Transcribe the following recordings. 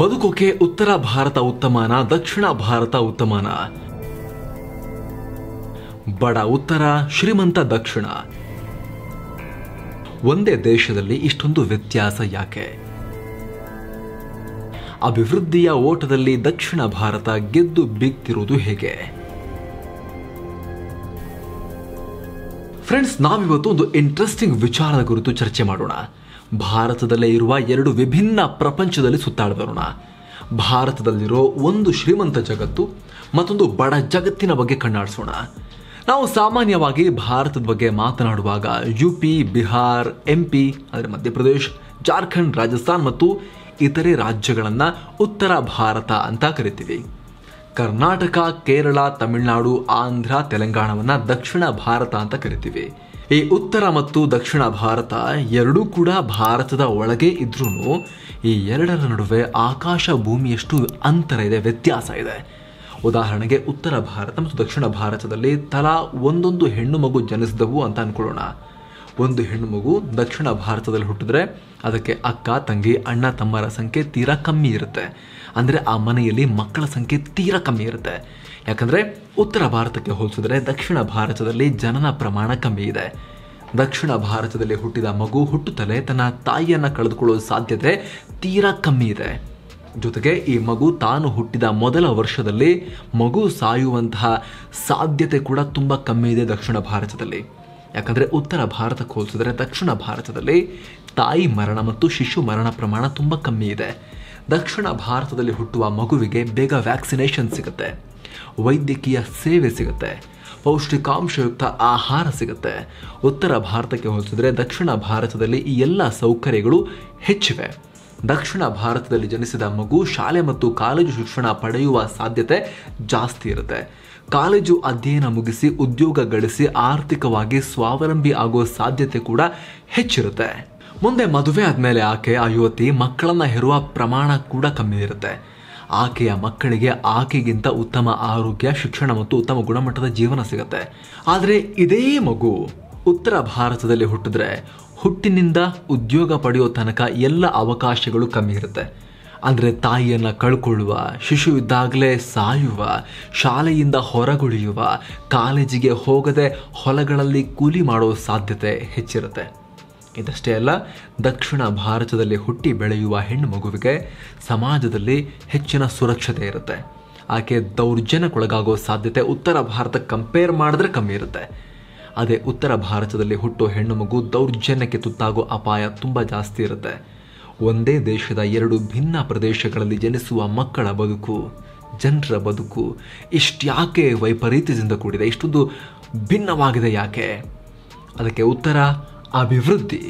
ಬದುಕೋಕೆ ಉತ್ತರ ಭಾರತ ಉತ್ತಮನ ದಕ್ಷಿಣ ಭಾರತ ಉತ್ತಮನ ಬಡ ಉತ್ತರ ಶ್ರೀಮಂತ ದಕ್ಷಿಣ ಒಂದೇ ದೇಶದಲ್ಲಿ ಇಷ್ಟೊಂದು ವ್ಯತ್ಯಾಸ ಯಾಕೆ ಅಭಿವೃದ್ಧಿಯ ಓಟದಲ್ಲಿ ದಕ್ಷಿಣ ಭಾರತ ಗೆದ್ದು ಬೀಗ್ತಿರುವುದು ಹೇಗೆ ಫ್ರೆಂಡ್ಸ್ ನಾವಿವತ್ತು ಒಂದು ಇಂಟ್ರೆಸ್ಟಿಂಗ್ ವಿಚಾರದ ಕುರಿತು ಚರ್ಚೆ ಮಾಡೋಣ ಭಾರತದಲ್ಲೇ ಇರುವ ಎರಡು ವಿಭಿನ್ನ ಪ್ರಪಂಚದಲ್ಲಿ ಸುತ್ತಾಡಿ ಬರೋಣ ಭಾರತದಲ್ಲಿರೋ ಒಂದು ಶ್ರೀಮಂತ ಜಗತ್ತು ಮತ್ತೊಂದು ಬಡ ಜಗತ್ತಿನ ಬಗ್ಗೆ ಕಣ್ಣಾಡಿಸೋಣ ನಾವು ಸಾಮಾನ್ಯವಾಗಿ ಭಾರತದ ಬಗ್ಗೆ ಮಾತನಾಡುವಾಗ U P Bihar M P ಅಂದರೆ ಮಧ್ಯಪ್ರದೇಶ್ ಜಾರ್ಖಂಡ್ ರಾಜಸ್ಥಾನ್ ಮತ್ತು ಇತರೆ ರಾಜ್ಯಗಳನ್ನು ಉತ್ತರ ಭಾರತ ಅಂತ ಕರಿತೀವಿ ಕರ್ನಾಟಕ ಕೇರಳ ತಮಿಳುನಾಡು ಆಂಧ್ರ ತೆಲಂಗಾಣವನ್ನ ದಕ್ಷಿಣ ಭಾರತ ಅಂತ ಕರಿತೀವಿ ಈ ಉತ್ತರ ಮತ್ತು ದಕ್ಷಿಣ ಭಾರತ ಎರಡೂ ಕೂಡ ಭಾರತದ ಒಳಗೆ ಇದ್ರೂ ಈ ಎರಡರ ನಡುವೆ ಆಕಾಶ ಭೂಮಿಯಷ್ಟು ಅಂತರ ಇದೆ ವ್ಯತ್ಯಾಸ ಇದೆ ಉದಾಹರಣೆಗೆ ಉತ್ತರ ಭಾರತ ಮತ್ತು ದಕ್ಷಿಣ ಭಾರತದಲ್ಲಿ ತಲಾ ಒಂದೊಂದು ಹೆಣ್ಣು ಮಗು ಜನಿಸಿದವು ಅಂತ ಅನ್ಕೊಳ್ಳೋಣ ಒಂದು ಹೆಣ್ಣು ಮಗು ದಕ್ಷಿಣ ಭಾರತದಲ್ಲಿ ಹುಟ್ಟಿದ್ರೆ ಅದಕ್ಕೆ ಅಕ್ಕ ತಂಗಿ ಅಣ್ಣ ತಮ್ಮರ ಸಂಖ್ಯೆ ತೀರಾ ಕಮ್ಮಿ ಇರುತ್ತೆ ಅಂದರೆ ಆ ಮನೆಯಲ್ಲಿ ಮಕ್ಕಳ ಸಂಖ್ಯೆ ತೀರಾ ಕಮ್ಮಿ ಇರುತ್ತೆ ಯಾಕಂದರೆ ಉತ್ತರ ಭಾರತಕ್ಕೆ ಹೋಲಿಸಿದ್ರೆ ದಕ್ಷಿಣ ಭಾರತದಲ್ಲಿ ಜನನ ಪ್ರಮಾಣ ಕಮ್ಮಿ ಇದೆ ದಕ್ಷಿಣ ಭಾರತದಲ್ಲಿ ಹುಟ್ಟಿದ ಮಗು ಹುಟ್ಟುತ್ತಲೇ ತನ್ನ ತಾಯಿಯನ್ನು ಕಳೆದುಕೊಳ್ಳೋ ಸಾಧ್ಯತೆ ತೀರಾ ಕಮ್ಮಿ ಇದೆ ಜೊತೆಗೆ ಈ ಮಗು ತಾನು ಹುಟ್ಟಿದ ಮೊದಲ ವರ್ಷದಲ್ಲಿ ಮಗು ಸಾಯುವಂತಹ ಸಾಧ್ಯತೆ ಕೂಡ ತುಂಬ ಕಮ್ಮಿ ಇದೆ ದಕ್ಷಿಣ ಭಾರತದಲ್ಲಿ ಯಾಕಂದರೆ ಉತ್ತರ ಭಾರತಕ್ಕೆ ಹೋಲಿಸಿದ್ರೆ ದಕ್ಷಿಣ ಭಾರತದಲ್ಲಿ ತಾಯಿ ಮರಣ ಮತ್ತು ಶಿಶು ಮರಣ ಪ್ರಮಾಣ ತುಂಬ ಕಮ್ಮಿ ಇದೆ ದಕ್ಷಿಣ ಭಾರತದಲ್ಲಿ ಹುಟ್ಟುವ ಮಗುವಿಗೆ ಬೇಗ ವ್ಯಾಕ್ಸಿನೇಷನ್ ಸಿಗುತ್ತೆ ವೈದ್ಯಕೀಯ ಸೇವೆ ಸಿಗುತ್ತೆ ಪೌಷ್ಟಿಕಾಂಶಯುಕ್ತ ಆಹಾರ ಸಿಗುತ್ತೆ ಉತ್ತರ ಭಾರತಕ್ಕೆ ಹೋಲಿಸಿದ್ರೆ ದಕ್ಷಿಣ ಭಾರತದಲ್ಲಿ ಈ ಎಲ್ಲ ಸೌಕರ್ಯಗಳು ಹೆಚ್ಚಿವೆ ದಕ್ಷಿಣ ಭಾರತದಲ್ಲಿ ಜನಿಸಿದ ಮಗು ಶಾಲೆ ಮತ್ತು ಕಾಲೇಜು ಶಿಕ್ಷಣ ಪಡೆಯುವ ಸಾಧ್ಯತೆ ಜಾಸ್ತಿ ಇರುತ್ತೆ ಕಾಲೇಜು ಅಧ್ಯಯನ ಮುಗಿಸಿ ಉದ್ಯೋಗ ಗಳಿಸಿ ಆರ್ಥಿಕವಾಗಿ ಸ್ವಾವಲಂಬಿ ಆಗೋ ಸಾಧ್ಯತೆ ಕೂಡ ಹೆಚ್ಚಿರುತ್ತೆ ಮುಂದೆ ಮದುವೆ ಆದಮೇಲೆ ಆಕೆ ಆ ಯುವತಿ ಮಕ್ಕಳನ್ನ ಹೆರುವ ಪ್ರಮಾಣ ಕೂಡ ಕಮ್ಮಿ ಇರುತ್ತೆ ಆಕೆಯ ಮಕ್ಕಳಿಗೆ ಆಕೆಗಿಂತ ಉತ್ತಮ ಆರೋಗ್ಯ ಶಿಕ್ಷಣ ಮತ್ತು ಉತ್ತಮ ಗುಣಮಟ್ಟದ ಜೀವನ ಸಿಗುತ್ತೆ ಆದರೆ ಇದೇ ಮಗು ಉತ್ತರ ಭಾರತದಲ್ಲಿ ಹುಟ್ಟಿದ್ರೆ ಹುಟ್ಟಿನಿಂದ ಉದ್ಯೋಗ ಪಡೆಯೋ ತನಕ ಎಲ್ಲ ಅವಕಾಶಗಳು ಕಮ್ಮಿ ಇರುತ್ತೆ ಅಂದರೆ ತಾಯಿಯನ್ನು ಕಳ್ಕೊಳ್ಳುವ ಶಿಶು ಇದ್ದಾಗಲೇ ಸಾಯುವ ಶಾಲೆಯಿಂದ ಹೊರಗುಳಿಯುವ ಕಾಲೇಜಿಗೆ ಹೋಗದೆ ಹೊಲಗಳಲ್ಲಿ ಕೂಲಿ ಮಾಡೋ ಸಾಧ್ಯತೆ ಹೆಚ್ಚಿರುತ್ತೆ ಇದಷ್ಟೇ ಅಲ್ಲ ದಕ್ಷಿಣ ಭಾರತದಲ್ಲಿ ಹುಟ್ಟಿ ಬೆಳೆಯುವ ಹೆಣ್ಣು ಮಗುವಿಗೆ ಸಮಾಜದಲ್ಲಿ ಹೆಚ್ಚಿನ ಸುರಕ್ಷತೆ ಇರುತ್ತೆ ಆಕೆ ದೌರ್ಜನ್ಯಕ್ಕೊಳಗಾಗೋ ಸಾಧ್ಯತೆ ಉತ್ತರ ಭಾರತ ಕಂಪೇರ್ ಮಾಡಿದ್ರೆ ಕಮ್ಮಿ ಇರುತ್ತೆ ಅದೇ ಉತ್ತರ ಭಾರತದಲ್ಲಿ ಹುಟ್ಟೋ ಹೆಣ್ಣು ಮಗು ದೌರ್ಜನ್ಯಕ್ಕೆ ತುತ್ತಾಗೋ ಅಪಾಯ ತುಂಬ ಜಾಸ್ತಿ ಇರುತ್ತೆ ಒಂದೇ ದೇಶದ ಎರಡು ಭಿನ್ನ ಪ್ರದೇಶಗಳಲ್ಲಿ ಜನಿಸುವ ಮಕ್ಕಳ ಬದುಕು ಜನರ ಬದುಕು ಇಷ್ಟ್ಯಾಕೆ ವೈಪರೀತ್ಯದಿಂದ ಕೂಡಿದೆ ಇಷ್ಟೊಂದು ಭಿನ್ನವಾಗಿದೆ ಯಾಕೆ ಅದಕ್ಕೆ ಉತ್ತರ ಅಭಿವೃದ್ಧಿ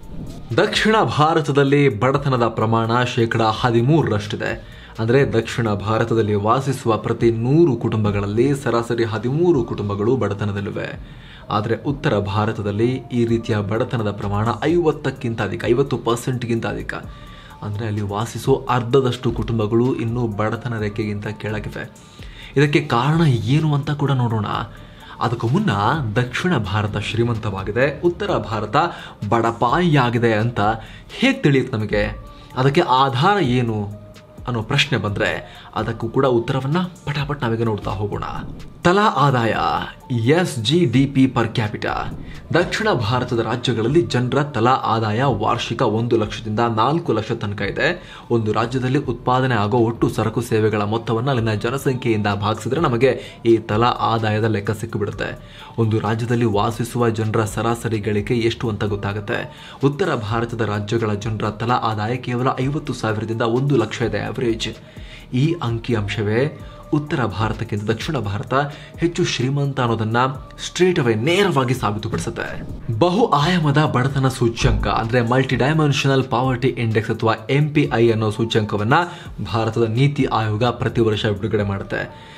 ದಕ್ಷಿಣ ಭಾರತದಲ್ಲಿ ಬಡತನದ ಪ್ರಮಾಣ ಶೇಕಡ ಹದಿಮೂರರಷ್ಟಿದೆ ಅಂದರೆ ದಕ್ಷಿಣ ಭಾರತದಲ್ಲಿ ವಾಸಿಸುವ ಪ್ರತಿ ನೂರು ಕುಟುಂಬಗಳಲ್ಲಿ ಸರಾಸರಿ ಹದಿಮೂರು ಕುಟುಂಬಗಳು ಬಡತನದಲ್ಲಿವೆ ಆದರೆ ಉತ್ತರ ಭಾರತದಲ್ಲಿ ಈ ರೀತಿಯ ಬಡತನದ ಪ್ರಮಾಣ ಐವತ್ತಕ್ಕಿಂತ ಅಧಿಕ ಐವತ್ತು ಪರ್ಸೆಂಟ್ಗಿಂತ ಅಧಿಕ ಅಂದರೆ ಅಲ್ಲಿ ವಾಸಿಸೋ ಅರ್ಧದಷ್ಟು ಕುಟುಂಬಗಳು ಇನ್ನೂ ಬಡತನ ರೇಖೆಗಿಂತ ಕೆಳಗಿವೆ ಇದಕ್ಕೆ ಕಾರಣ ಏನು ಅಂತ ಕೂಡ ನೋಡೋಣ ಅದಕ್ಕೂ ಮುನ್ನ ದಕ್ಷಿಣ ಭಾರತ ಶ್ರೀಮಂತವಾಗಿದೆ ಉತ್ತರ ಭಾರತ ಬಡಪಾಯಿಯಾಗಿದೆ ಅಂತ ಹೇಗೆ ತಿಳಿಯುತ್ತೆ ನಮಗೆ ಅದಕ್ಕೆ ಆಧಾರ ಏನು ಅನ್ನೋ ಪ್ರಶ್ನೆ ಬಂದರೆ ಅದಕ್ಕೂ ಕೂಡ ಉತ್ತರವನ್ನು ಪಟಾಪಟ್ ನಾವೀಗ ನೋಡ್ತಾ ಹೋಗೋಣ ತಲಾ ಆದಾಯ S G D P per capita ದಕ್ಷಿಣ ಭಾರತದ ರಾಜ್ಯಗಳಲ್ಲಿ ಜನರ ತಲಾ ಆದಾಯ ವಾರ್ಷಿಕ ಒಂದು ಲಕ್ಷದಿಂದ ನಾಲ್ಕು ಲಕ್ಷ ತನಕ ಇದೆ ಒಂದು ರಾಜ್ಯದಲ್ಲಿ ಉತ್ಪಾದನೆ ಆಗೋ ಒಟ್ಟು ಸರಕು ಸೇವೆಗಳ ಮೊತ್ತವನ್ನು ಅಲ್ಲಿನ ಜನಸಂಖ್ಯೆಯಿಂದ ಭಾಗಿಸಿದ್ರೆ ನಮಗೆ ಈ ತಲಾ ಆದಾಯದ ಲೆಕ್ಕ ಸಿಕ್ಕಿಬಿಡುತ್ತೆ ಒಂದು ರಾಜ್ಯದಲ್ಲಿ ವಾಸಿಸುವ ಜನರ ಸರಾಸರಿ ಗಳಿಕೆ ಎಷ್ಟು ಅಂತ ಗೊತ್ತಾಗುತ್ತೆ ಉತ್ತರ ಭಾರತದ ರಾಜ್ಯಗಳ ಜನರ ತಲಾ ಆದಾಯ ಕೇವಲ ಐವತ್ತು ಸಾವಿರದಿಂದ ಒಂದು ಲಕ್ಷ ಇದೆ ಆವರೇಜ್ ಈ ಅಂಕಿಅಂಶವೇ ಉತ್ತರ ಭಾರತಕ್ಕಿಂತ ದಕ್ಷಿಣ ಭಾರತ ಹೆಚ್ಚು ಶ್ರೀಮಂತ ಅನ್ನೋದನ್ನ ಸ್ಟ್ರೇಟ್ ಅವೇ ನೇರವಾಗಿ ಸಾಬೀತುಪಡಿಸುತ್ತೆ ಬಹು ಆಯಾಮದ ಬಡತನ ಸೂಚ್ಯಂಕ ಅಂದ್ರೆ ಮಲ್ಟಿ ಡೈಮೆನ್ಷನಲ್ ಪಾವರ್ಟಿ ಇಂಡೆಕ್ಸ್ ಅಥವಾ ಎಂ ಪಿ ಐ ಅನ್ನೋ ಸೂಚ್ಯಂಕವನ್ನ ಭಾರತದ ನೀತಿ ಆಯೋಗ ಪ್ರತಿ ವರ್ಷ ಬಿಡುಗಡೆ ಮಾಡುತ್ತೆ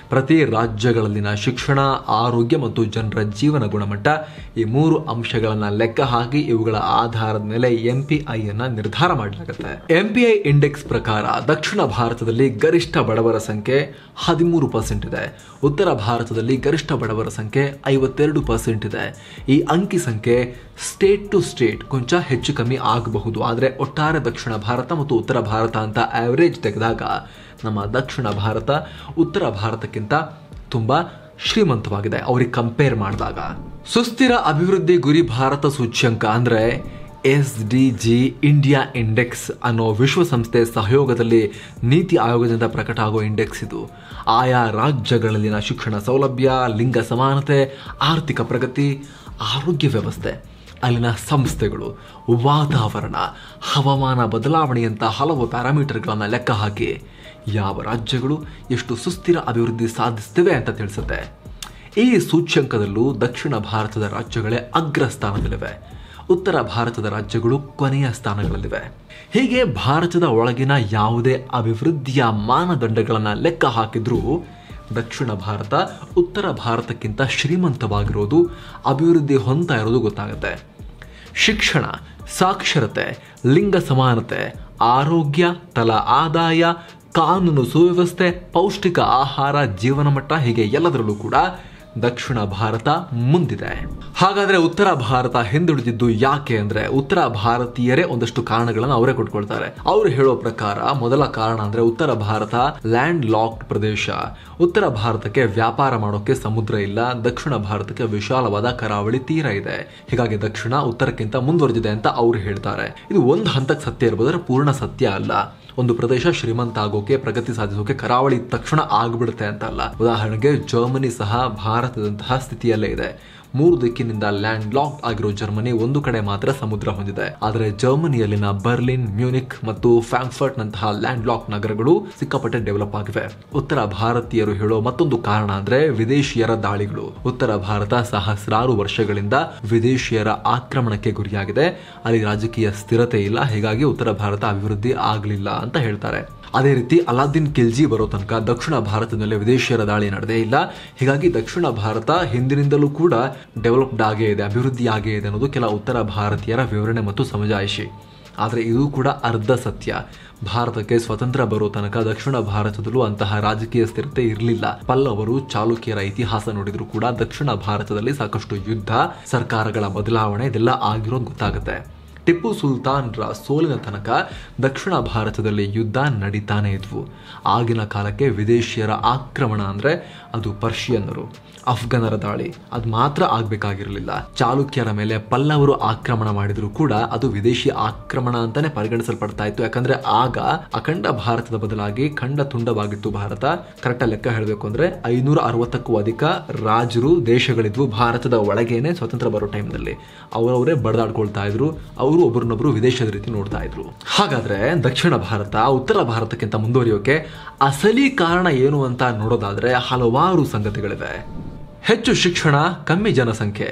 ಪ್ರತಿ ರಾಜ್ಯಗಳಲ್ಲಿನ ಶಿಕ್ಷಣ ಆರೋಗ್ಯ ಮತ್ತು ಜನರ ಜೀವನ ಗುಣಮಟ್ಟ ಈ ಮೂರು ಅಂಶಗಳನ್ನ ಲೆಕ್ಕ ಹಾಕಿ ಇವುಗಳ ಆಧಾರದ ಮೇಲೆ ಎಂಪಿಐ ಅನ್ನ ನಿರ್ಧಾರ ಮಾಡಲಾಗುತ್ತೆ ಎಂಪಿಐ ಇಂಡೆಕ್ಸ್ ಪ್ರಕಾರ ದಕ್ಷಿಣ ಭಾರತದಲ್ಲಿ ಗರಿಷ್ಠ ಬಡವರ ಸಂಖ್ಯೆ ಹದಿಮೂರು ಪರ್ಸೆಂಟ್ ಇದೆ ಉತ್ತರ ಭಾರತದಲ್ಲಿ ಗರಿಷ್ಠ ಬಡವರ ಸಂಖ್ಯೆ ಐವತ್ತೆರಡು ಪರ್ಸೆಂಟ್ ಇದೆ ಈ ಅಂಕಿ ಸಂಖ್ಯೆ ಸ್ಟೇಟ್ ಟು ಸ್ಟೇಟ್ ಕೊಂಚ ಹೆಚ್ಚು ಕಮ್ಮಿ ಆಗಬಹುದು ಆದರೆ ಒಟ್ಟಾರೆ ದಕ್ಷಿಣ ಭಾರತ ಮತ್ತು ಉತ್ತರ ಭಾರತ ಅಂತ ಆವರೇಜ್ ತೆಗೆದಾಗ ನಮ್ಮ ದಕ್ಷಿಣ ಭಾರತ ಉತ್ತರ ಭಾರತಕ್ಕಿಂತ ತುಂಬಾ ಶ್ರೀಮಂತವಾಗಿದೆ ಅವ್ರಿಗೆ ಕಂಪೇರ್ ಮಾಡಿದಾಗ ಸುಸ್ಥಿರ ಅಭಿವೃದ್ಧಿ ಗುರಿ ಭಾರತ ಸೂಚ್ಯಂಕ ಅಂದ್ರೆ S D G India index ಅನ್ನೋ ವಿಶ್ವಸಂಸ್ಥೆ ಸಹಯೋಗದಲ್ಲಿ ನೀತಿ ಆಯೋಗದಿಂದ ಪ್ರಕಟ ಆಗೋ ಇಂಡೆಕ್ಸ್ ಇದು ಆಯಾ ರಾಜ್ಯಗಳಲ್ಲಿನ ಶಿಕ್ಷಣ ಸೌಲಭ್ಯ ಲಿಂಗ ಸಮಾನತೆ ಆರ್ಥಿಕ ಪ್ರಗತಿ ಆರೋಗ್ಯ ವ್ಯವಸ್ಥೆ ಅಲ್ಲಿನ ಸಂಸ್ಥೆಗಳು ವಾತಾವರಣ ಹವಾಮಾನ ಬದಲಾವಣೆಯಂಥ ಹಲವು ಪ್ಯಾರಾಮೀಟರ್ಗಳನ್ನು ಲೆಕ್ಕ ಹಾಕಿ ಯಾವ ರಾಜ್ಯಗಳು ಎಷ್ಟು ಸುಸ್ಥಿರ ಅಭಿವೃದ್ಧಿ ಸಾಧಿಸುತ್ತಿವೆ ಅಂತ ತಿಳಿಸುತ್ತೆ ಈ ಸೂಚ್ಯಂಕದಲ್ಲೂ ದಕ್ಷಿಣ ಭಾರತದ ರಾಜ್ಯಗಳೇ ಅಗ್ರ ಸ್ಥಾನದಲ್ಲಿವೆ ಉತ್ತರ ಭಾರತದ ರಾಜ್ಯಗಳು ಕೊನೆಯ ಸ್ಥಾನಗಳಲ್ಲಿವೆ ಹೀಗೆ ಭಾರತದ ಒಳಗಿನ ಯಾವುದೇ ಅಭಿವೃದ್ಧಿಯ ಮಾನದಂಡಗಳನ್ನು ಲೆಕ್ಕ ಹಾಕಿದ್ರೂ ದಕ್ಷಿಣ ಭಾರತ ಉತ್ತರ ಭಾರತಕ್ಕಿಂತ ಶ್ರೀಮಂತವಾಗಿರೋದು ಅಭಿವೃದ್ಧಿ ಹೊಂದ್ತಾ ಇರೋದು ಗೊತ್ತಾಗುತ್ತೆ ಶಿಕ್ಷಣ ಸಾಕ್ಷರತೆ ಲಿಂಗ ಸಮಾನತೆ ಆರೋಗ್ಯ ತಲಾ ಆದಾಯ ಕಾನೂನು ಸುವ್ಯವಸ್ಥೆ ಪೌಷ್ಟಿಕ ಆಹಾರ ಜೀವನ ಮಟ್ಟ ಹೀಗೆ ಎಲ್ಲದರಲ್ಲೂ ಕೂಡ ದಕ್ಷಿಣ ಭಾರತ ಮುಂದಿದೆ ಹಾಗಾದ್ರೆ ಉತ್ತರ ಭಾರತ ಹಿಂದುಳಿದಿದ್ದು ಯಾಕೆ ಅಂದ್ರೆ ಉತ್ತರ ಭಾರತೀಯರೇ ಒಂದಷ್ಟು ಕಾರಣಗಳನ್ನು ಅವರೇ ಕೊಟ್ಕೊಳ್ತಾರೆ ಅವರು ಹೇಳೋ ಪ್ರಕಾರ ಮೊದಲ ಕಾರಣ ಅಂದ್ರೆ ಉತ್ತರ ಭಾರತ ಲ್ಯಾಂಡ್ ಲಾಕ್ಡ್ ಪ್ರದೇಶ ಉತ್ತರ ಭಾರತಕ್ಕೆ ವ್ಯಾಪಾರ ಮಾಡೋಕೆ ಸಮುದ್ರ ಇಲ್ಲ ದಕ್ಷಿಣ ಭಾರತಕ್ಕೆ ವಿಶಾಲವಾದ ಕರಾವಳಿ ತೀರ ಇದೆ ಹೀಗಾಗಿ ದಕ್ಷಿಣ ಉತ್ತರಕ್ಕಿಂತ ಮುಂದುವರೆದಿದೆ ಅಂತ ಅವ್ರು ಹೇಳ್ತಾರೆ ಇದು ಒಂದು ಹಂತಕ್ಕೆ ಸತ್ಯ ಇರ್ಬೋದ್ರೆ ಪೂರ್ಣ ಸತ್ಯ ಅಲ್ಲ ಒಂದು ಪ್ರದೇಶ ಶ್ರೀಮಂತ ಆಗೋಕೆ ಪ್ರಗತಿ ಸಾಧಿಸೋಕೆ ಕರಾವಳಿ ತಕ್ಷಣ ಆಗ್ಬಿಡುತ್ತೆ ಅಂತ ಅಲ್ಲ ಉದಾಹರಣೆಗೆ ಜರ್ಮನಿ ಸಹ ಭಾರತದಂತಹ ಸ್ಥಿತಿಯಲ್ಲೇ ಇದೆ ಮೂರು ದಿಕ್ಕಿನಿಂದ ಲ್ಯಾಂಡ್ ಲಾಕ್ ಆಗಿರೋ ಜರ್ಮನಿ ಒಂದು ಕಡೆ ಮಾತ್ರ ಸಮುದ್ರ ಹೊಂದಿದೆ ಆದರೆ ಜರ್ಮನಿಯಲ್ಲಿನ ಬರ್ಲಿನ್ ಮ್ಯೂನಿಕ್ ಮತ್ತು ಫ್ರಾಂಕ್ಫರ್ಟ್ ನಂತಹ ಲ್ಯಾಂಡ್ ಲಾಕ್ ನಗರಗಳು ಸಿಕ್ಕಾಪಟ್ಟೆ ಡೆವಲಪ್ ಆಗಿವೆ ಉತ್ತರ ಭಾರತೀಯರು ಹೇಳೋ ಮತ್ತೊಂದು ಕಾರಣ ಅಂದ್ರೆ ವಿದೇಶಿಯರ ದಾಳಿಗಳು ಉತ್ತರ ಭಾರತ ಸಹಸ್ರಾರು ವರ್ಷಗಳಿಂದ ವಿದೇಶಿಯರ ಆಕ್ರಮಣಕ್ಕೆ ಗುರಿಯಾಗಿದೆ ಅಲ್ಲಿ ರಾಜಕೀಯ ಸ್ಥಿರತೆ ಇಲ್ಲ ಹೀಗಾಗಿ ಉತ್ತರ ಭಾರತ ಅಭಿವೃದ್ಧಿ ಆಗಲಿಲ್ಲ ಅಂತ ಹೇಳ್ತಾರೆ ಅದೇ ರೀತಿ ಅಲಾದ್ದೀನ್ ಖಿಲ್ಜಿ ಬರೋ ತನಕ ದಕ್ಷಿಣ ಭಾರತದ ಮೇಲೆ ವಿದೇಶಿಯರ ದಾಳಿ ನಡೆದೇ ಇಲ್ಲ ಹೀಗಾಗಿ ದಕ್ಷಿಣ ಭಾರತ ಹಿಂದಿನಿಂದಲೂ ಕೂಡ ಡೆವಲಪ್ಡ್ ಆಗೇ ಇದೆ ಅಭಿವೃದ್ಧಿ ಆಗೇ ಇದೆ ಅನ್ನೋದು ಕೆಲ ಉತ್ತರ ಭಾರತೀಯರ ವಿವರಣೆ ಮತ್ತು ಸಮಜಾಯಿಷಿ ಆದರೆ ಇದು ಕೂಡ ಅರ್ಧ ಸತ್ಯ ಭಾರತಕ್ಕೆ ಸ್ವತಂತ್ರ ಬರೋ ತನಕ ದಕ್ಷಿಣ ಭಾರತದಲ್ಲೂ ಅಂತಹ ರಾಜಕೀಯ ಸ್ಥಿರತೆ ಇರಲಿಲ್ಲ ಪಲ್ಲವರು ಚಾಲುಕ್ಯರ ಇತಿಹಾಸ ನೋಡಿದ್ರು ಕೂಡ ದಕ್ಷಿಣ ಭಾರತದಲ್ಲಿ ಸಾಕಷ್ಟು ಯುದ್ಧ ಸರ್ಕಾರಗಳ ಬದಲಾವಣೆ ಇದೆಲ್ಲ ಆಗಿರೋದು ಗೊತ್ತಾಗುತ್ತೆ ಟಿಪ್ಪು ಸುಲ್ತಾನ್ರ ಸೋಲಿನ ತನಕ ದಕ್ಷಿಣ ಭಾರತದಲ್ಲಿ ಯುದ್ಧ ನಡೀತಾನೆ ಇದ್ವು ಆಗಿನ ಕಾಲಕ್ಕೆ ವಿದೇಶಿಯರ ಆಕ್ರಮಣ ಅಂದ್ರೆ ಅದು ಪರ್ಷಿಯನ್ನರು ಅಫ್ಘನರ ದಾಳಿ ಅದು ಮಾತ್ರ ಆಗ್ಬೇಕಾಗಿರಲಿಲ್ಲ ಚಾಲುಕ್ಯರ ಮೇಲೆ ಪಲ್ಲವರು ಆಕ್ರಮಣ ಮಾಡಿದ್ರು ಕೂಡ ಅದು ವಿದೇಶಿ ಆಕ್ರಮಣ ಅಂತಾನೆ ಪರಿಗಣಿಸಲ್ಪಡ್ತಾ ಇತ್ತು ಯಾಕಂದ್ರೆ ಆಗ ಅಖಂಡ ಭಾರತದ ಬದಲಾಗಿ ಖಂಡ ತುಂಡವಾಗಿತ್ತು ಭಾರತ ಕರೆಕ್ಟ್ ಲೆಕ್ಕ ಹೇಳಬೇಕು ಅಂದ್ರೆ ಐನೂರ ಅರವತ್ತಕ್ಕೂ ಅಧಿಕ ರಾಜರು ದೇಶಗಳಿದ್ವು ಭಾರತದ ಒಳಗೇನೆ ಸ್ವತಂತ್ರ ಬರೋ ಟೈಮ್ನಲ್ಲಿ ಅವರವರೇ ಬಡದಾಡ್ಕೊಳ್ತಾ ಇದ್ರು ಅವರು ಒಬ್ಬರನ್ನೊಬ್ರು ವಿದೇಶದ ರೀತಿ ನೋಡ್ತಾ ಇದ್ರು ಹಾಗಾದ್ರೆ ದಕ್ಷಿಣ ಭಾರತ ಉತ್ತರ ಭಾರತಕ್ಕಿಂತ ಮುಂದುವರಿಯೋಕೆ ಅಸಲಿ ಕಾರಣ ಏನು ಅಂತ ನೋಡೋದಾದ್ರೆ ಹಲವಾರು ಸಂಗತಿಗಳಿವೆ ಹೆಚ್ಚು ಶಿಕ್ಷಣ ಕಮ್ಮಿ ಜನಸಂಖ್ಯೆ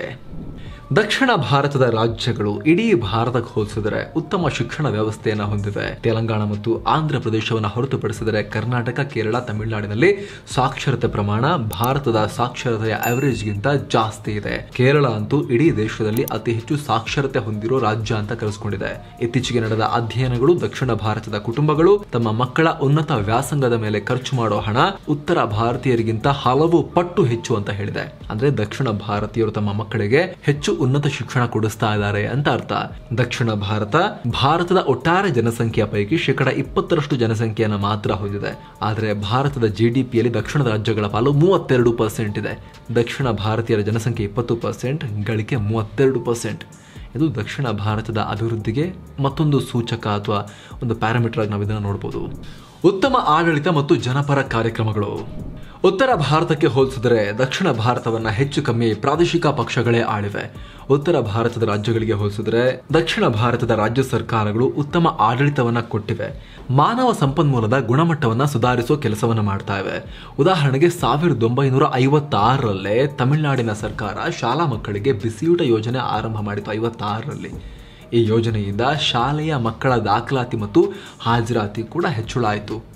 ದಕ್ಷಿಣ ಭಾರತದ ರಾಜ್ಯಗಳು ಇಡೀ ಭಾರತಕ್ಕೆ ಹೋಲಿಸಿದರೆ ಉತ್ತಮ ಶಿಕ್ಷಣ ವ್ಯವಸ್ಥೆಯನ್ನು ಹೊಂದಿವೆ ತೆಲಂಗಾಣ ಮತ್ತು ಆಂಧ್ರ ಪ್ರದೇಶವನ್ನು ಹೊರತುಪಡಿಸಿದರೆ ಕರ್ನಾಟಕ ಕೇರಳ ತಮಿಳುನಾಡಿನಲ್ಲಿ ಸಾಕ್ಷರತೆ ಪ್ರಮಾಣ ಭಾರತದ ಸಾಕ್ಷರತೆಯ ಅವರೇಜ್ಗಿಂತ ಜಾಸ್ತಿ ಇದೆ ಕೇರಳ ಅಂತೂ ಇಡೀ ದೇಶದಲ್ಲಿ ಅತಿ ಹೆಚ್ಚು ಸಾಕ್ಷರತೆ ಹೊಂದಿರೋ ರಾಜ್ಯ ಅಂತ ಕರೆಸ್ಕೊಂಡಿದೆ ಇತ್ತೀಚೆಗೆ ನಡೆದ ಅಧ್ಯಯನಗಳು ದಕ್ಷಿಣ ಭಾರತದ ಕುಟುಂಬಗಳು ತಮ್ಮ ಮಕ್ಕಳ ಉನ್ನತ ವ್ಯಾಸಂಗದ ಮೇಲೆ ಖರ್ಚು ಮಾಡೋ ಹಣ ಉತ್ತರ ಭಾರತೀಯರಿಗಿಂತ ಹಲವು ಪಟ್ಟು ಹೆಚ್ಚು ಅಂತ ಹೇಳಿದೆ ಅಂದ್ರೆ ದಕ್ಷಿಣ ಭಾರತೀಯರು ತಮ್ಮ ಮಕ್ಕಳಿಗೆ ಹೆಚ್ಚು ಉನ್ನತ ಶಿಕ್ಷಣ ಕೊಡಿಸ್ತಾ ಇದ್ದಾರೆ ಅಂತ ಅರ್ಥ ದಕ್ಷಿಣ ಭಾರತ ಭಾರತದ ಒಟ್ಟಾರೆ ಜನಸಂಖ್ಯೆಯ ಪೈಕಿ ಶೇಕಡ ಇಪ್ಪತ್ತರಷ್ಟು ಜನಸಂಖ್ಯೆಯನ್ನು ಮಾತ್ರ ಹೊಂದಿದೆ ಆದರೆ ಭಾರತದ ಜಿಡಿಪಿಯಲ್ಲಿ ದಕ್ಷಿಣದ ರಾಜ್ಯಗಳ ಪಾಲು ಮೂವತ್ತೆರಡು ಪರ್ಸೆಂಟ್ ಇದೆ ದಕ್ಷಿಣ ಭಾರತೀಯರ ಜನಸಂಖ್ಯೆ ಇಪ್ಪತ್ತು ಪರ್ಸೆಂಟ್ ಗಳಿಕೆ ಮೂವತ್ತೆರಡು ಪರ್ಸೆಂಟ್ ಇದು ದಕ್ಷಿಣ ಭಾರತದ ಅಭಿವೃದ್ಧಿಗೆ ಮತ್ತೊಂದು ಸೂಚಕ ಅಥವಾ ಒಂದು ಪ್ಯಾರಾಮೀಟರ್ ಆಗಿ ನಾವು ಇದನ್ನು ನೋಡ್ಬೋದು ಉತ್ತಮ ಆಡಳಿತ ಮತ್ತು ಜನಪರ ಕಾರ್ಯಕ್ರಮಗಳು ಉತ್ತರ ಭಾರತಕ್ಕೆ ಹೋಲಿಸಿದರೆ ದಕ್ಷಿಣ ಭಾರತವನ್ನ ಹೆಚ್ಚು ಕಮ್ಮಿ ಪ್ರಾದೇಶಿಕ ಪಕ್ಷಗಳೇ ಆಳಿವೆ ಉತ್ತರ ಭಾರತದ ರಾಜ್ಯಗಳಿಗೆ ಹೋಲಿಸಿದರೆ ದಕ್ಷಿಣ ಭಾರತದ ರಾಜ್ಯ ಸರ್ಕಾರಗಳು ಉತ್ತಮ ಆಡಳಿತವನ್ನ ಕೊಟ್ಟಿವೆ ಮಾನವ ಸಂಪನ್ಮೂಲದ ಗುಣಮಟ್ಟವನ್ನ ಸುಧಾರಿಸುವ ಕೆಲಸವನ್ನ ಮಾಡ್ತಾ ಇವೆ ಉದಾಹರಣೆಗೆ ಸಾವಿರದ ಒಂಬೈನೂರ ಐವತ್ತಾರರಲ್ಲೇ ತಮಿಳುನಾಡಿನ ಸರ್ಕಾರ ಶಾಲಾ ಮಕ್ಕಳಿಗೆ ಬಿಸಿಯೂಟ ಯೋಜನೆ ಆರಂಭ ಮಾಡಿತು ಐವತ್ತಾರರಲ್ಲಿ ಈ ಯೋಜನೆಯಿಂದ ಶಾಲೆಯ ಮಕ್ಕಳ ದಾಖಲಾತಿ ಮತ್ತು ಹಾಜರಾತಿ ಕೂಡ ಹೆಚ್ಚಳ ಆಯಿತು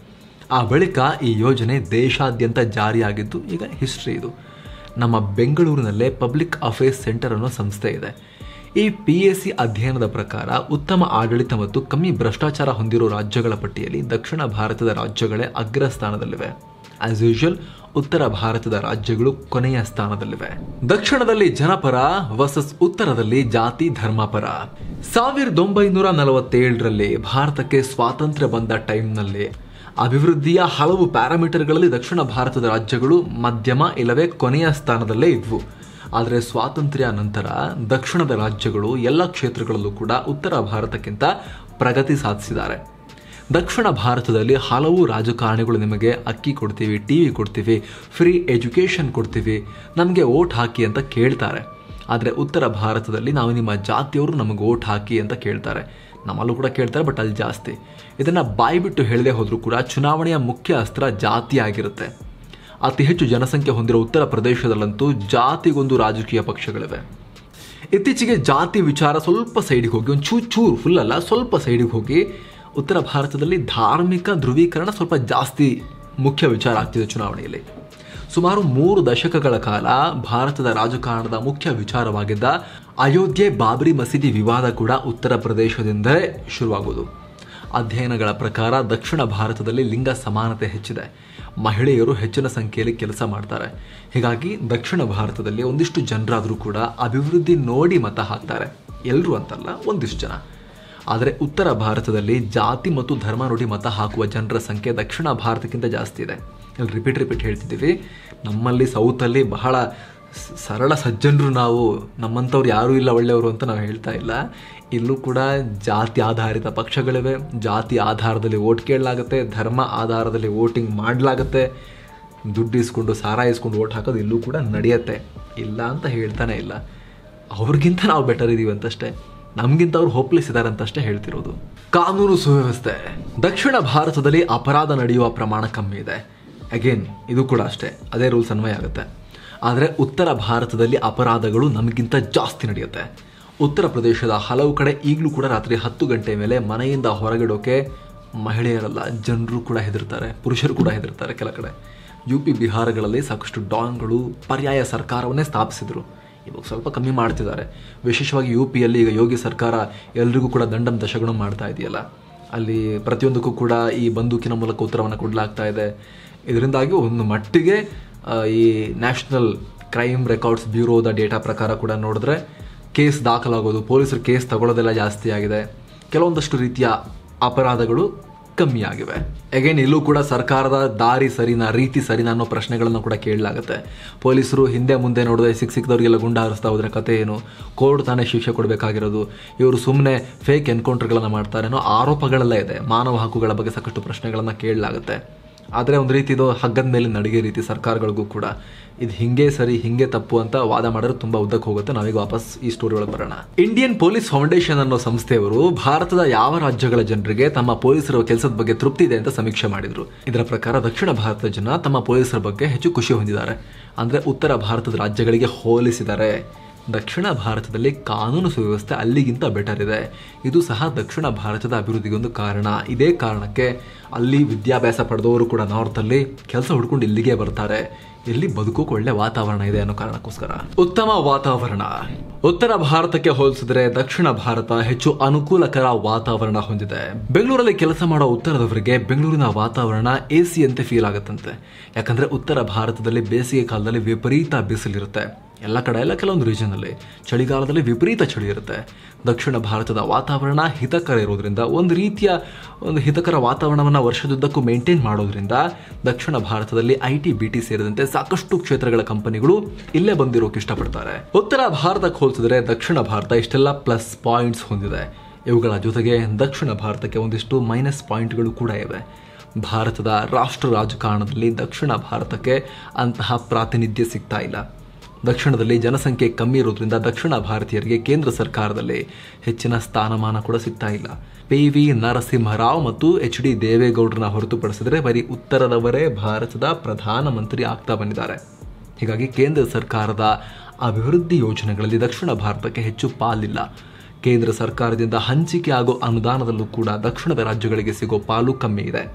ಆ ಬಳಿಕ ಈ ಯೋಜನೆ ದೇಶಾದ್ಯಂತ ಜಾರಿಯಾಗಿದ್ದು ಈಗ ಹಿಸ್ಟ್ರಿ ಇದು ನಮ್ಮ ಬೆಂಗಳೂರಿನಲ್ಲೇ ಪಬ್ಲಿಕ್ ಅಫೇರ್ಸ್ ಸೆಂಟರ್ ಅನ್ನೋ ಸಂಸ್ಥೆ ಇದೆ ಈ ಪಿ ಎಸ್ ಸಿ ಅಧ್ಯಯನದ ಪ್ರಕಾರ ಉತ್ತಮ ಆಡಳಿತ ಮತ್ತು ಕಮ್ಮಿ ಭ್ರಷ್ಟಾಚಾರ ಹೊಂದಿರೋ ರಾಜ್ಯಗಳ ಪಟ್ಟಿಯಲ್ಲಿ ದಕ್ಷಿಣ ಭಾರತದ ರಾಜ್ಯಗಳೇ ಅಗ್ರ ಸ್ಥಾನದಲ್ಲಿವೆ ಆಸ್ ಯೂಶುವಲ್ ಉತ್ತರ ಭಾರತದ ರಾಜ್ಯಗಳು ಕೊನೆಯ ಸ್ಥಾನದಲ್ಲಿವೆ ದಕ್ಷಿಣದಲ್ಲಿ ಜನಪರ ವರ್ಸಸ್ ಉತ್ತರದಲ್ಲಿ ಜಾತಿ ಧರ್ಮಪರ ಸಾವಿರದ ಒಂಬೈನೂರ ನಲವತ್ತೇಳರಲ್ಲಿ ಭಾರತಕ್ಕೆ ಸ್ವಾತಂತ್ರ್ಯ ಬಂದ ಟೈಮ್ನಲ್ಲಿ ಅಭಿವೃದ್ಧಿಯ ಹಲವು ಪ್ಯಾರಾಮೀಟರ್ಗಳಲ್ಲಿ ದಕ್ಷಿಣ ಭಾರತದ ರಾಜ್ಯಗಳು ಮಧ್ಯಮ ಇಲ್ಲವೇ ಕೊನೆಯ ಸ್ಥಾನದಲ್ಲೇ ಇದ್ವು ಆದರೆ ಸ್ವಾತಂತ್ರ್ಯ ನಂತರ ದಕ್ಷಿಣದ ರಾಜ್ಯಗಳು ಎಲ್ಲ ಕ್ಷೇತ್ರಗಳಲ್ಲೂ ಕೂಡ ಉತ್ತರ ಭಾರತಕ್ಕಿಂತ ಪ್ರಗತಿ ಸಾಧಿಸಿದ್ದಾರೆ ದಕ್ಷಿಣ ಭಾರತದಲ್ಲಿ ಹಲವು ರಾಜಕಾರಣಿಗಳು ನಿಮಗೆ ಅಕ್ಕಿ ಕೊಡ್ತೀವಿ ಟಿ ವಿ ಕೊಡ್ತೀವಿ ಫ್ರೀ ಎಜುಕೇಷನ್ ಕೊಡ್ತೀವಿ ನಮಗೆ ಓಟ್ ಹಾಕಿ ಅಂತ ಕೇಳ್ತಾರೆ ಆದರೆ ಉತ್ತರ ಭಾರತದಲ್ಲಿ ನಾವು ನಿಮ್ಮ ಜಾತಿಯವರು ನಮಗೆ ಓಟ್ ಹಾಕಿ ಅಂತ ಕೇಳ್ತಾರೆ ನಮ್ಮಲ್ಲೂ ಕೂಡ ಕೇಳ್ತಾರೆ ಬಟ್ ಅಲ್ಲಿ ಜಾಸ್ತಿ ಇದನ್ನು ಬಾಯ್ಬಿಟ್ಟು ಹೇಳದೆ ಹೋದರೂ ಕೂಡ ಚುನಾವಣೆಯ ಮುಖ್ಯ ಅಸ್ತ್ರ ಜಾತಿ ಆಗಿರುತ್ತೆ ಅತಿ ಹೆಚ್ಚು ಜನಸಂಖ್ಯೆ ಹೊಂದಿರೋ ಉತ್ತರ ಪ್ರದೇಶದಲ್ಲಂತೂ ಜಾತಿಗೊಂದು ರಾಜಕೀಯ ಪಕ್ಷಗಳಿವೆ ಇತ್ತೀಚೆಗೆ ಜಾತಿ ವಿಚಾರ ಸ್ವಲ್ಪ ಸೈಡಿಗೆ ಹೋಗಿ ಒಂದು ಚೂರು ಚೂರು ಫುಲ್ ಅಲ್ಲ ಸ್ವಲ್ಪ ಸೈಡಿಗೆ ಹೋಗಿ ಉತ್ತರ ಭಾರತದಲ್ಲಿ ಧಾರ್ಮಿಕ ಧ್ರುವೀಕರಣ ಸ್ವಲ್ಪ ಜಾಸ್ತಿ ಮುಖ್ಯ ವಿಚಾರ ಆಗ್ತಿದೆ ಚುನಾವಣೆಯಲ್ಲಿ ಸುಮಾರು ಮೂರು ದಶಕಗಳ ಕಾಲ ಭಾರತದ ರಾಜಕಾರಣದ ಮುಖ್ಯ ವಿಚಾರವಾಗಿದ್ದ ಅಯೋಧ್ಯೆ ಬಾಬರಿ ಮಸೀದಿ ವಿವಾದ ಕೂಡ ಉತ್ತರ ಪ್ರದೇಶದಿಂದಲೇ ಶುರುವಾಗುವುದು ಅಧ್ಯಯನಗಳ ಪ್ರಕಾರ ದಕ್ಷಿಣ ಭಾರತದಲ್ಲಿ ಲಿಂಗ ಸಮಾನತೆ ಹೆಚ್ಚಿದೆ ಮಹಿಳೆಯರು ಹೆಚ್ಚಿನ ಸಂಖ್ಯೆಯಲ್ಲಿ ಕೆಲಸ ಮಾಡ್ತಾರೆ ಹೀಗಾಗಿ ದಕ್ಷಿಣ ಭಾರತದಲ್ಲಿ ಒಂದಿಷ್ಟು ಜನರಾದರೂ ಕೂಡ ಅಭಿವೃದ್ಧಿ ನೋಡಿ ಮತ ಹಾಕ್ತಾರೆ ಎಲ್ಲರೂ ಅಂತಲ್ಲ ಒಂದಿಷ್ಟು ಜನ ಆದರೆ ಉತ್ತರ ಭಾರತದಲ್ಲಿ ಜಾತಿ ಮತ್ತು ಧರ್ಮ ನೋಡಿ ಮತ ಹಾಕುವ ಜನರ ಸಂಖ್ಯೆ ದಕ್ಷಿಣ ಭಾರತಕ್ಕಿಂತ ಜಾಸ್ತಿ ಇದೆ ಇಲ್ಲಿ ರಿಪೀಟ್ ರಿಪೀಟ್ ಹೇಳ್ತಿದ್ದೀವಿ ನಮ್ಮಲ್ಲಿ ಸೌತಲ್ಲಿ ಬಹಳ ಸ- ಸರಳ ಸಜ್ಜನರು ನಾವು ನಮ್ಮಂಥವ್ರು ಯಾರೂ ಇಲ್ಲ ಒಳ್ಳೆಯವರು ಅಂತ ನಾವು ಹೇಳ್ತಾ ಇಲ್ಲ ಇಲ್ಲೂ ಕೂಡ ಜಾತಿ ಆಧಾರಿತ ಪಕ್ಷಗಳಿವೆ ಜಾತಿ ಆಧಾರದಲ್ಲಿ ಓಟ್ ಕೇಳಲಾಗುತ್ತೆ ಧರ್ಮ ಆಧಾರದಲ್ಲಿ ವೋಟಿಂಗ್ ಮಾಡಲಾಗುತ್ತೆ ದುಡ್ಡು ಇಸ್ಕೊಂಡು ಸಾರ ಇಸ್ಕೊಂಡು ಓಟ್ ಹಾಕೋದು ಇಲ್ಲೂ ಕೂಡ ನಡೆಯುತ್ತೆ ಇಲ್ಲ ಅಂತ ಹೇಳ್ತಾನೆ ಇಲ್ಲ ಅವ್ರಿಗಿಂತ ನಾವು ಬೆಟರ್ ಇದೀವಿ ಅಂತಷ್ಟೇ ನಮಗಿಂತ ಅವ್ರು ಹೋಪ್ಲೆಸ್ ಇದ್ದಾರೆ ಅಂತಷ್ಟೇ ಹೇಳ್ತಿರೋದು ಕಾನೂನು ಸುವ್ಯವಸ್ಥೆ ದಕ್ಷಿಣ ಭಾರತದಲ್ಲಿ ಅಪರಾಧ ನಡೆಯುವ ಪ್ರಮಾಣ ಕಮ್ಮಿ ಇದೆ ಅಗೇನ್ ಇದು ಕೂಡ ಅಷ್ಟೇ ಅದೇ ರೂಲ್ಸ್ ಅನ್ವಯ ಆಗುತ್ತೆ ಆದರೆ ಉತ್ತರ ಭಾರತದಲ್ಲಿ ಅಪರಾಧಗಳು ನಮಗಿಂತ ಜಾಸ್ತಿ ನಡೆಯುತ್ತೆ ಉತ್ತರ ಪ್ರದೇಶದ ಹಲವು ಕಡೆ ಈಗಲೂ ಕೂಡ ರಾತ್ರಿ ಹತ್ತು ಗಂಟೆ ಮೇಲೆ ಮನೆಯಿಂದ ಹೊರಗಿಡೋಕೆ ಮಹಿಳೆಯರಲ್ಲ ಜನರು ಕೂಡ ಹೆದರ್ತಾರೆ ಪುರುಷರು ಕೂಡ ಹೆದರ್ತಾರೆ ಕೆಲ ಕಡೆ ಯು ಪಿ ಬಿಹಾರಗಳಲ್ಲಿ ಸಾಕಷ್ಟು ಡಾನ್ಗಳು ಪರ್ಯಾಯ ಸರ್ಕಾರವನ್ನೇ ಸ್ಥಾಪಿಸಿದರು ಇವಾಗ ಸ್ವಲ್ಪ ಕಮ್ಮಿ ಮಾಡ್ತಿದ್ದಾರೆ ವಿಶೇಷವಾಗಿ ಯು ಪಿಯಲ್ಲಿ ಈಗ ಯೋಗಿ ಸರ್ಕಾರ ಎಲ್ರಿಗೂ ಕೂಡ ದಂಡಂ ದಶಗಣ ಮಾಡ್ತಾ ಇದೆಯಲ್ಲ ಅಲ್ಲಿ ಪ್ರತಿಯೊಂದಕ್ಕೂ ಕೂಡ ಈ ಬಂದೂಕಿನ ಮೂಲಕ ಉತ್ತರವನ್ನು ಕೊಡಲಾಗ್ತಾ ಇದೆ ಇದರಿಂದಾಗಿ ಒಂದು ಮಟ್ಟಿಗೆ ಆ, ಈ ನ್ಯಾಷನಲ್ ಕ್ರೈಮ್ ರೆಕಾರ್ಡ್ಸ್ ಬ್ಯೂರೋದ ಡೇಟಾ ಪ್ರಕಾರ ಕೂಡ ನೋಡಿದ್ರೆ ಕೇಸ್ ದಾಖಲಾಗೋದು ಪೊಲೀಸರು ಕೇಸ್ ತಗೊಳ್ಳೋದೆಲ್ಲ ಜಾಸ್ತಿ ಆಗಿದೆ ಕೆಲವೊಂದಷ್ಟು ರೀತಿಯ ಅಪರಾಧಗಳು ಕಮ್ಮಿ ಆಗಿವೆ ಅಗೇನ್ ಇಲ್ಲೂ ಕೂಡ ಸರ್ಕಾರದ ದಾರಿ ಸರಿನಾ ರೀತಿ ಸರಿನಾ ಅನ್ನೋ ಪ್ರಶ್ನೆಗಳನ್ನು ಕೂಡ ಕೇಳಲಾಗುತ್ತೆ ಪೊಲೀಸರು ಹಿಂದೆ ಮುಂದೆ ನೋಡಿದ್ರೆ ಸಿಕ್ ಸಿಕ್ದವ್ರಿಗೆಲ್ಲ ಗುಂಡ ಹಾರಿಸ್ತಾ ಹೋದ್ರೆ ಕತೆ ಏನು ಕೋರ್ಟ್ ತಾನೇ ಶಿಕ್ಷೆ ಕೊಡಬೇಕಾಗಿರೋದು ಇವರು ಸುಮ್ಮನೆ ಫೇಕ್ ಎನ್ಕೌಂಟರ್ಗಳನ್ನು ಮಾಡ್ತಾರೆ ಅನ್ನೋ ಆರೋಪಗಳೆಲ್ಲ ಇದೆ ಮಾನವ ಹಕ್ಕುಗಳ ಬಗ್ಗೆ ಸಾಕಷ್ಟು ಪ್ರಶ್ನೆಗಳನ್ನು ಕೇಳಲಾಗುತ್ತೆ ಆದರೆ ಒಂದು ರೀತಿ ಇದು ಹಗ್ಗದ ಮೇಲೆ ನಡಿಗೆ ರೀತಿ ಸರ್ಕಾರಗಳಿಗೂ ಕೂಡ ಇದು ಹಿಂಗೆ ಸರಿ ಹಿಂಗೆ ತಪ್ಪು ಅಂತ ವಾದ ಮಾಡಿದ್ರೆ ತುಂಬಾ ಉದ್ದಕ್ಕೆ ಹೋಗುತ್ತೆ ನಾವೀಗ ವಾಪಸ್ ಈ ಸ್ಟೋರಿ ಒಳಗೆ ಬರೋಣ ಇಂಡಿಯನ್ ಪೊಲೀಸ್ ಫೌಂಡೇಶನ್ ಅನ್ನೋ ಸಂಸ್ಥೆಯವರು ಭಾರತದ ಯಾವ ರಾಜ್ಯಗಳ ಜನರಿಗೆ ತಮ್ಮ ಪೊಲೀಸರ ಕೆಲಸದ ಬಗ್ಗೆ ತೃಪ್ತಿ ಇದೆ ಅಂತ ಸಮೀಕ್ಷೆ ಮಾಡಿದ್ರು ಇದರ ಪ್ರಕಾರ ದಕ್ಷಿಣ ಭಾರತದ ಜನ ತಮ್ಮ ಪೊಲೀಸರ ಬಗ್ಗೆ ಹೆಚ್ಚು ಖುಷಿ ಹೊಂದಿದ್ದಾರೆ ಅಂದ್ರೆ ಉತ್ತರ ಭಾರತದ ರಾಜ್ಯಗಳಿಗೆ ಹೋಲಿಸಿದರೆ ದಕ್ಷಿಣ ಭಾರತದಲ್ಲಿ ಕಾನೂನು ಸುವ್ಯವಸ್ಥೆ ಅಲ್ಲಿಗಿಂತ ಬೆಟರ್ ಇದೆ ಇದು ಸಹ ದಕ್ಷಿಣ ಭಾರತದ ಅಭಿವೃದ್ಧಿಗೆ ಒಂದು ಕಾರಣ ಇದೇ ಕಾರಣಕ್ಕೆ ಅಲ್ಲಿ ವಿದ್ಯಾಭ್ಯಾಸ ಪಡೆದವರು ಕೂಡ ನಾರ್ತಲ್ಲಿ ಕೆಲಸ ಹುಡ್ಕೊಂಡು ಇಲ್ಲಿಗೆ ಬರ್ತಾರೆ ಇಲ್ಲಿ ಬದುಕೋಕೆ ಒಳ್ಳೆ ವಾತಾವರಣ ಇದೆ ಅನ್ನೋ ಕಾರಣಕ್ಕೋಸ್ಕರ ಉತ್ತಮ ವಾತಾವರಣ ಉತ್ತರ ಭಾರತಕ್ಕೆ ಹೋಲಿಸಿದ್ರೆ ದಕ್ಷಿಣ ಭಾರತ ಹೆಚ್ಚು ಅನುಕೂಲಕರ ವಾತಾವರಣ ಹೊಂದಿದೆ ಬೆಂಗಳೂರಲ್ಲಿ ಕೆಲಸ ಮಾಡೋ ಉತ್ತರದವರಿಗೆ ಬೆಂಗಳೂರಿನ ವಾತಾವರಣ ಎ ಸಿ ಅಂತೆ ಫೀಲ್ ಆಗುತ್ತಂತೆ ಯಾಕಂದ್ರೆ ಉತ್ತರ ಭಾರತದಲ್ಲಿ ಬೇಸಿಗೆ ಕಾಲದಲ್ಲಿ ವಿಪರೀತ ಬಿಸಿಲಿರುತ್ತೆ ಎಲ್ಲ ಕಡೆ ಎಲ್ಲ ಕೆಲವೊಂದು ರೀಜನಲ್ಲಿ ಚಳಿಗಾಲದಲ್ಲಿ ವಿಪರೀತ ಚಳಿ ಇರುತ್ತೆ ದಕ್ಷಿಣ ಭಾರತದ ವಾತಾವರಣ ಹಿತಕರ ಇರೋದ್ರಿಂದ ಒಂದು ರೀತಿಯ ಒಂದು ಹಿತಕರ ವಾತಾವರಣವನ್ನು ವರ್ಷದುದ್ದಕ್ಕೂ ಮೇಂಟೈನ್ ಮಾಡೋದ್ರಿಂದ ದಕ್ಷಿಣ ಭಾರತದಲ್ಲಿ ಐ ಟಿ ಬಿ ಟಿ ಸೇರಿದಂತೆ ಸಾಕಷ್ಟು ಕ್ಷೇತ್ರಗಳ ಕಂಪನಿಗಳು ಇಲ್ಲೇ ಬಂದಿರೋಕೆ ಇಷ್ಟಪಡ್ತಾರೆ ಉತ್ತರ ಭಾರತಕ್ಕೆ ಹೋಲಿಸಿದ್ರೆ ದಕ್ಷಿಣ ಭಾರತ ಇಷ್ಟೆಲ್ಲ ಪ್ಲಸ್ ಪಾಯಿಂಟ್ಸ್ ಹೊಂದಿದೆ ಇವುಗಳ ಜೊತೆಗೆ ದಕ್ಷಿಣ ಭಾರತಕ್ಕೆ ಒಂದಿಷ್ಟು ಮೈನಸ್ ಪಾಯಿಂಟ್ಗಳು ಕೂಡ ಇವೆ ಭಾರತದ ರಾಷ್ಟ್ರ ರಾಜಕಾರಣದಲ್ಲಿ ದಕ್ಷಿಣ ಭಾರತಕ್ಕೆ ಅಂತಹ ಪ್ರಾತಿನಿಧ್ಯ ಸಿಗ್ತಾ ಇಲ್ಲ ದಕ್ಷಿಣದಲ್ಲಿ ಜನಸಂಖ್ಯೆ ಕಮ್ಮಿ ಇರೋದ್ರಿಂದ ದಕ್ಷಿಣ ಭಾರತೀಯರಿಗೆ ಕೇಂದ್ರ ಸರ್ಕಾರದಲ್ಲಿ ಹೆಚ್ಚಿನ ಸ್ಥಾನಮಾನ ಕೂಡ ಸಿಗ್ತಾ ಇಲ್ಲ ಪಿ ವಿ ನರಸಿಂಹರಾವ್ ಮತ್ತು ಎಚ್ ಡಿ ದೇವೇಗೌಡರನ್ನ ಹೊರತುಪಡಿಸಿದ್ರೆ ಬರೀ ಉತ್ತರದವರೇ ಭಾರತದ ಪ್ರಧಾನಮಂತ್ರಿ ಆಗ್ತಾ ಬಂದಿದ್ದಾರೆ ಹೀಗಾಗಿ ಕೇಂದ್ರ ಸರ್ಕಾರದ ಅಭಿವೃದ್ಧಿ ಯೋಜನೆಗಳಲ್ಲಿ ದಕ್ಷಿಣ ಭಾರತಕ್ಕೆ ಹೆಚ್ಚು ಪಾಲಿಲ್ಲ ಕೇಂದ್ರ ಸರ್ಕಾರದಿಂದ ಹಂಚಿಕೆ ಆಗೋ ಅನುದಾನದಲ್ಲೂ ಕೂಡ ದಕ್ಷಿಣದ ರಾಜ್ಯಗಳಿಗೆ ಸಿಗೋ ಪಾಲು ಕಮ್ಮಿ ಇದೆ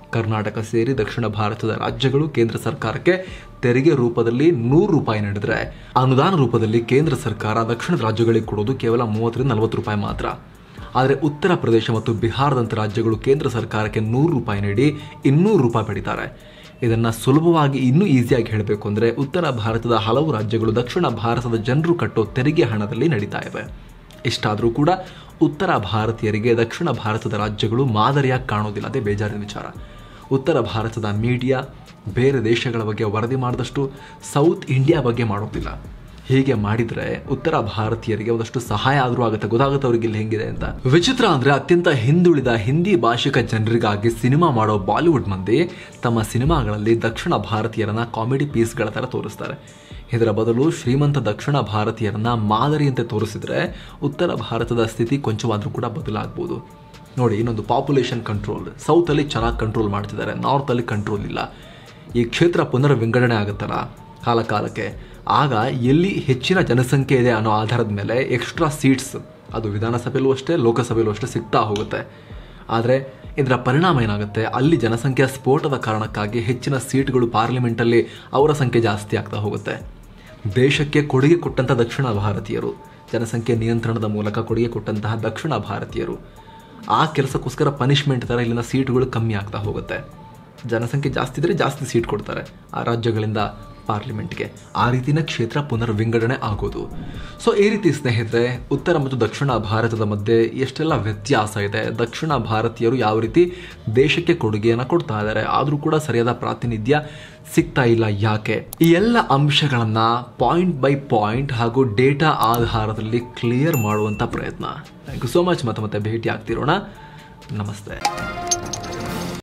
ಕರ್ನಾಟಕ ಸೇರಿ ದಕ್ಷಿಣ ಭಾರತದ ರಾಜ್ಯಗಳು ಕೇಂದ್ರ ಸರ್ಕಾರಕ್ಕೆ ತೆರಿಗೆ ರೂಪದಲ್ಲಿ ನೂರು ರೂಪಾಯಿ ನೀಡಿದ್ರೆ ಅನುದಾನ ರೂಪದಲ್ಲಿ ಕೇಂದ್ರ ಸರ್ಕಾರ ದಕ್ಷಿಣದ ರಾಜ್ಯಗಳಿಗೆ ಕೊಡೋದು ಕೇವಲ ಮೂವತ್ತರಿಂದ ನಲವತ್ತು ರೂಪಾಯಿ ಮಾತ್ರ ಆದರೆ ಉತ್ತರ ಪ್ರದೇಶ ಮತ್ತು ಬಿಹಾರದಂಥ ರಾಜ್ಯಗಳು ಕೇಂದ್ರ ಸರ್ಕಾರಕ್ಕೆ ನೂರು ರೂಪಾಯಿ ನೀಡಿ ಇನ್ನೂರು ರೂಪಾಯಿ ಪಡಿತಾರೆ ಇದನ್ನು ಸುಲಭವಾಗಿ ಇನ್ನೂ ಈಸಿಯಾಗಿ ಹೇಳಬೇಕು ಅಂದರೆ ಉತ್ತರ ಭಾರತದ ಹಲವು ರಾಜ್ಯಗಳು ದಕ್ಷಿಣ ಭಾರತದ ಜನರು ಕಟ್ಟೋ ತೆರಿಗೆ ಹಣದಲ್ಲಿ ನಡೀತಾ ಇವೆ ಇಷ್ಟಾದರೂ ಕೂಡ ಉತ್ತರ ಭಾರತೀಯರಿಗೆ ದಕ್ಷಿಣ ಭಾರತದ ರಾಜ್ಯಗಳು ಮಾದರಿಯಾಗಿ ಕಾಣೋದಿಲ್ಲ ಅದೇ ಬೇಜಾರಿನ ವಿಚಾರ ಉತ್ತರ ಭಾರತದ ಮೀಡಿಯಾ ಬೇರೆ ದೇಶಗಳ ಬಗ್ಗೆ ವರದಿ ಮಾಡಿದಷ್ಟು ಸೌತ್ ಇಂಡಿಯಾ ಬಗ್ಗೆ ಮಾಡೋದಿಲ್ಲ ಹೀಗೆ ಮಾಡಿದ್ರೆ ಉತ್ತರ ಭಾರತೀಯರಿಗೆ ಒಂದಷ್ಟು ಸಹಾಯ ಆದರೂ ಆಗುತ್ತೆ ಗೊತ್ತಾಗುತ್ತೆ ಅವ್ರಿಗೆ ಇಲ್ಲಿ ಹೆಂಗಿದೆ ಅಂತ ವಿಚಿತ್ರ ಅಂದ್ರೆ ಅತ್ಯಂತ ಹಿಂದುಳಿದ ಹಿಂದಿ ಭಾಷಿಕ ಜನರಿಗಾಗಿ ಸಿನಿಮಾ ಮಾಡೋ ಬಾಲಿವುಡ್ ಮಂದಿ ತಮ್ಮ ಸಿನಿಮಾಗಳಲ್ಲಿ ದಕ್ಷಿಣ ಭಾರತೀಯರನ್ನ ಕಾಮಿಡಿ ಪೀಸ್ಗಳ ತರ ತೋರಿಸ್ತಾರೆ ಇದರ ಬದಲು ಶ್ರೀಮಂತ ದಕ್ಷಿಣ ಭಾರತೀಯರನ್ನ ಮಾದರಿಯಂತೆ ತೋರಿಸಿದ್ರೆ ಉತ್ತರ ಭಾರತದ ಸ್ಥಿತಿ ಕೊಂಚವಾದರೂ ಕೂಡ ಬದಲಾಗಬಹುದು ನೋಡಿ ಇನ್ನೊಂದು ಪಾಪ್ಯುಲೇಷನ್ ಕಂಟ್ರೋಲ್ ಸೌತಲ್ಲಿ ಚೆನ್ನಾಗಿ ಕಂಟ್ರೋಲ್ ಮಾಡ್ತಿದ್ದಾರೆ ನಾರ್ತಲ್ಲಿ ಕಂಟ್ರೋಲ್ ಇಲ್ಲ ಈ ಕ್ಷೇತ್ರ ಪುನರ್ ವಿಂಗಡಣೆ ಆಗುತ್ತಲ್ಲ ಕಾಲ ಕಾಲಕ್ಕೆ ಆಗ ಎಲ್ಲಿ ಹೆಚ್ಚಿನ ಜನಸಂಖ್ಯೆ ಇದೆ ಅನ್ನೋ ಆಧಾರದ ಮೇಲೆ ಎಕ್ಸ್ಟ್ರಾ ಸೀಟ್ಸ್ ಅದು ವಿಧಾನಸಭೆಯಲ್ಲೂ ಅಷ್ಟೇ ಲೋಕಸಭೆಯಲ್ಲೂ ಅಷ್ಟೇ ಸಿಗ್ತಾ ಹೋಗುತ್ತೆ ಆದರೆ ಇದರ ಪರಿಣಾಮ ಏನಾಗುತ್ತೆ ಅಲ್ಲಿ ಜನಸಂಖ್ಯೆಯ ಸ್ಫೋಟದ ಕಾರಣಕ್ಕಾಗಿ ಹೆಚ್ಚಿನ ಸೀಟ್ಗಳು ಪಾರ್ಲಿಮೆಂಟಲ್ಲಿ ಅವರ ಸಂಖ್ಯೆ ಜಾಸ್ತಿ ಆಗ್ತಾ ಹೋಗುತ್ತೆ ದೇಶಕ್ಕೆ ಕೊಡುಗೆ ಕೊಟ್ಟಂಥ ದಕ್ಷಿಣ ಭಾರತೀಯರು ಜನಸಂಖ್ಯೆ ನಿಯಂತ್ರಣದ ಮೂಲಕ ಕೊಡುಗೆ ಕೊಟ್ಟಂತಹ ದಕ್ಷಿಣ ಭಾರತೀಯರು ಆ ಕೆಲಸಕ್ಕೋಸ್ಕರ ಪನಿಷ್ಮೆಂಟ್ ಥರ ಇಲ್ಲಿನ ಸೀಟ್ಗಳು ಕಮ್ಮಿ ಆಗ್ತಾ ಹೋಗುತ್ತೆ ಜನಸಂಖ್ಯೆ ಜಾಸ್ತಿ ಇದ್ರೆ ಜಾಸ್ತಿ ಸೀಟ್ ಕೊಡ್ತಾರೆ ಆ ರಾಜ್ಯಗಳಿಂದ ಪಾರ್ಲಿಮೆಂಟ್ಗೆ ಆ ರೀತಿನ ಕ್ಷೇತ್ರ ಪುನರ್ ವಿಂಗಡಣೆ ಆಗೋದು ಸೊ ಈ ರೀತಿ ಸ್ನೇಹಿತರೆ ಉತ್ತರ ಮತ್ತು ದಕ್ಷಿಣ ಭಾರತದ ಮಧ್ಯೆ ಎಷ್ಟೆಲ್ಲ ವ್ಯತ್ಯಾಸ ಇದೆ ದಕ್ಷಿಣ ಭಾರತೀಯರು ಯಾವ ರೀತಿ ದೇಶಕ್ಕೆ ಕೊಡುಗೆಯನ್ನು ಕೊಡ್ತಾ ಇದ್ದಾರೆ ಆದರೂ ಕೂಡ ಸರಿಯಾದ ಪ್ರಾತಿನಿಧ್ಯ ಸಿಗ್ತಾ ಇಲ್ಲ ಯಾಕೆ ಈ ಎಲ್ಲ ಅಂಶಗಳನ್ನ ಪಾಯಿಂಟ್ ಬೈ ಪಾಯಿಂಟ್ ಹಾಗೂ ಡೇಟಾ ಆಧಾರದಲ್ಲಿ ಕ್ಲಿಯರ್ ಮಾಡುವಂತ ಪ್ರಯತ್ನ ಥ್ಯಾಂಕ್ ಯು ಸೋ ಮಚ್ ಮತ್ತೆ ಮತ್ತೆ ಭೇಟಿ ಆಗ್ತಿರೋಣ ನಮಸ್ತೆ